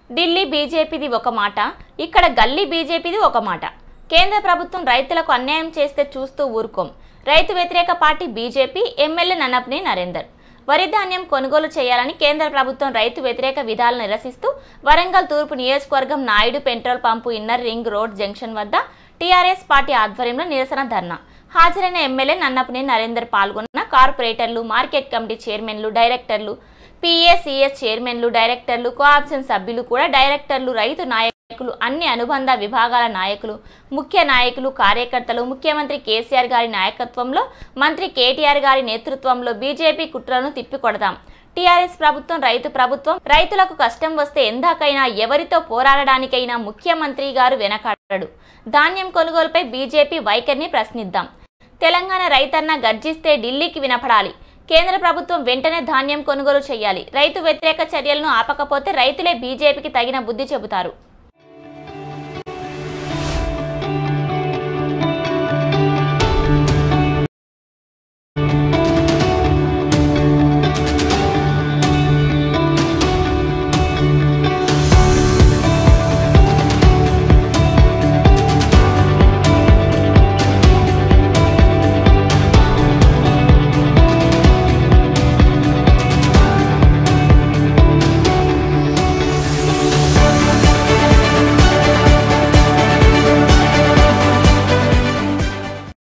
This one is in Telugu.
ఢిల్లీ బీజేపీది ఒక మాట ఇక్కడ గల్లీ బీజేపీది ఒక మాట కేంద్ర ప్రభుత్వం రైతులకు అన్యాయం చేస్తే చూస్తూ ఊరుకోం రైతు వ్యతిరేక party BJP MLA Nannapaneni Narender వరి ధాన్యం కొనుగోలు చేయాలని కేంద్ర ప్రభుత్వం రైతు వ్యతిరేక విధాలను నిరసిస్తూ వరంగల్ తూర్పు నియోజకవర్గం Naidu petrol pump inner ring road junction వద్ద టీఆర్ఎస్ పార్టీ ఆధ్వర్యంలో నిరసన ధర్నా హాజరైన ఎమ్మెల్యే నన్నపనే నరేందర్ పాల్గొన్న కార్పొరేటర్లు మార్కెట్ కమిటీ చైర్మన్లు డైరెక్టర్లు పిఎస్సిఎస్ చైర్మన్లు డైరెక్టర్లు కోఆప్షన్ సభ్యులు కూడా డైరెక్టర్లు రైతు నాయకులు అన్ని అనుబంధ విభాగాల నాయకులు ముఖ్య నాయకులు కార్యకర్తలు ముఖ్యమంత్రి కేసీఆర్ గారి నాయకత్వంలో మంత్రి కేటీఆర్ గారి నేతృత్వంలో బీజేపీ కుట్రలను తిప్పికొడదాం టీఆర్ఎస్ ప్రభుత్వం రైతు ప్రభుత్వం రైతులకు కష్టం వస్తే ఎందాకైనా ఎవరితో పోరాడడానికైనా ముఖ్యమంత్రి గారు వెనకాడడు ధాన్యం కొనుగోలుపై బీజేపీ వైఖరిని ప్రశ్నిద్దాం తెలంగాణ రైతన్న గర్జిస్తే ఢిల్లీకి వినపడాలి కేంద్ర ప్రభుత్వం వెంటనే ధాన్యం కొనుగోలు చేయాలి రైతు వ్యతిరేక చర్యలను ఆపకపోతే రైతులే బీజేపీకి తగిన బుద్ధి చెబుతారు